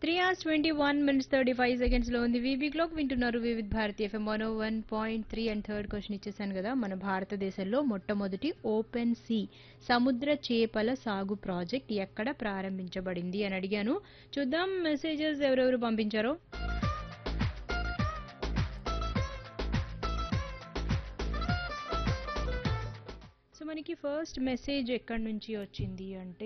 three hours twenty one minutes thirty five seconds లో ఉంది వీబీ క్లాక్ వింటున్నారు Vividh Bharati FM one one point three and third question ఇచ్చేసాను కదా మన భారతదేశంలో మొట్టమొదటి ఓపెన్ సీ సముద్ర చేపల సాగు ప్రాజెక్ట్ ఎక్కడ ప్రారంభించబడింది అని అడిగాను చూద్దాం మెసేజెస్ ఎవరెవరు పంపించారో సో మనకి ఫస్ట్ మెసేజ్ ఎక్కడి నుంచి వచ్చింది అంటే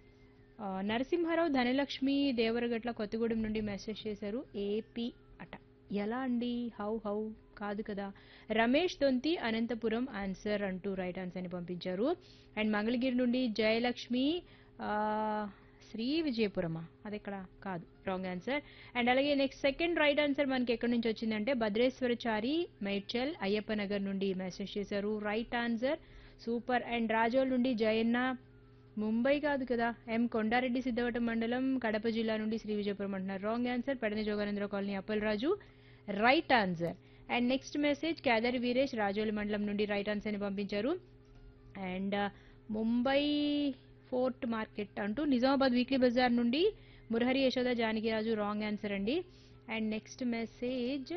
ఆ, నరసింహారావు ధనలక్ష్మి దేవరగట్ల కొత్తగూడెం నుండి మెసేజ్ చేశారు ఏపీ అట ఎలా అండి హౌ హౌ కాదు కదా రమేష్ దొంతి అనంతపురం ఆన్సర్ అంటూ రైట్ ఆన్సర్ ని పంపించారు అండ్ మంగళగిరి నుండి జయలక్ష్మి ఆ, శ్రీ విజయపురమా అది ఎక్కడ కాదు రాంగ్ ఆన్సర్ అండ్ అలాగే నెక్స్ట్ సెకండ్ రైట్ ఆన్సర్ మనకి ఎక్కడి నుంచి వచ్చిందంటే భద్రేశ్వరచారి మేడ్చల్ అయ్యప్ప నగర్ నుండి మెసేజ్ చేశారు right answer super and Rajol నుండి జయన్న ముంబై కాదు కదా ఎం కొండారెడ్డి సిద్ధవటం మండలం కడప జిల్లా నుండి శ్రీ విజయపురం అంటున్నారు wrong answer Pedana Joganandra colony Appalaraju right answer and next message Kedari Veeresh Rajoli మండలం నుండి రైట్ ఆన్సర్ ని పంపించారు అండ్ ముంబై ఫోర్ట్ మార్కెట్ అంటూ నిజామాబాద్ వీక్లీ బజార్ నుండి మురహరి యశోద జానకిరాజు రాంగ్ ఆన్సర్ అండి and next message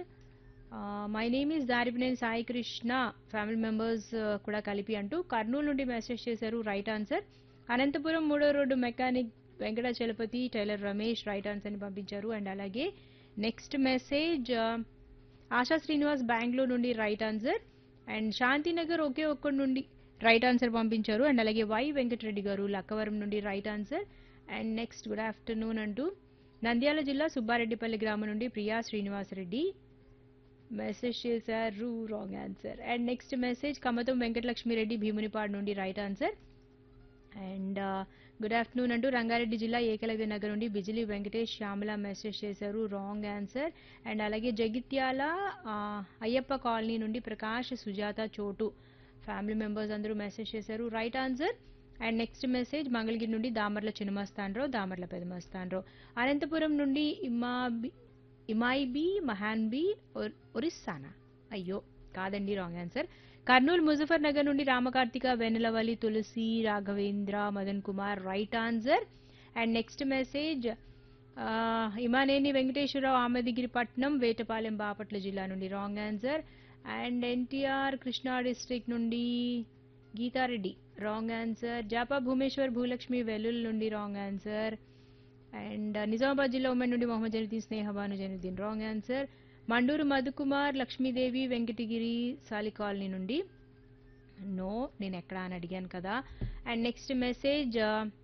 my name is Daripineni Sai Krishna family members కూడా కలిపి అంటూ కర్నూలు నుండి మెసేజ్ చేశారు రైట్ ఆన్సర్ అనంతపురం మూడో road mechanic Venkatachalapathi tailor Ramesh right answer ని పంపించారు అండ్ అలాగే నెక్స్ట్ మెసేజ్ ఆశా శ్రీనివాస్ బెంగళూరు నుండి రైట్ ఆన్సర్ అండ్ శాంతినగర్ ఒకే ఒక్కడి నుండి రైట్ ఆన్సర్ పంపించారు అండ్ అలాగే వై వెంకటరెడ్డి గారు లక్కవరం నుండి right answer and next good afternoon అంటూ నంద్యాల జిల్లా సుబ్బారెడ్డిపల్లి గ్రామం నుండి ప్రియా శ్రీనివాసరెడ్డి మెసేజ్ చేశారు wrong answer and next message Kamatham Venkatalakshmireddy Bheemunipadu నుండి right answer and good afternoon అంటూ రంగారెడ్డి జిల్లా ఏకలవ్య నగర్ నుండి బిజిలీ వెంకటేష్ శ్యామల మెసేజ్ చేశారు రాంగ్ ఆన్సర్ అండ్ అలాగే జగిత్యాల ఆ, అయ్యప్ప కాలనీ నుండి ప్రకాష్ సుజాత చోటు ఫ్యామిలీ మెంబర్స్ అందరూ మెసేజ్ చేశారు right answer and next message Mangalagiri నుండి దామర్ల చిన్నమస్తాన్రావు దామర్ల పెదమస్తాన్రావు అనంతపురం నుండి ఇమాబి ఇమాయిబి మహాన్బి ఒర్- ఒరిస్సానా అయ్యో కాదండి రాంగ్ ఆన్సర్ కర్నూలు ముజఫర్ నగర్ నుండి Ramakarthika Vennelavalli Tulasi Raghavendra Madan Kumar right answer and next message Imaneni Venkateswararao Amedigiripatnam Vetapalem Bapatla జిల్లా నుండి wrong answer and NTR Krishna district నుండి గీతారెడ్డి రాంగ్ ఆన్సర్ జాపా భూమేశ్వర్ భూలక్ష్మి వెల్లుల్ నుండి రాంగ్ ఆన్సర్ అండ్ నిజామాబాద్ జిల్లా ఉమ్మడి నుండి Mohammed Januddin Snehabanu Januddin wrong answer Manduru Madhukumar Lakshmidevi Venkatagiri Sali colony నుండి నో నేను ఎక్కడ అని అడిగాను కదా అండ్ నెక్స్ట్ మెసేజ్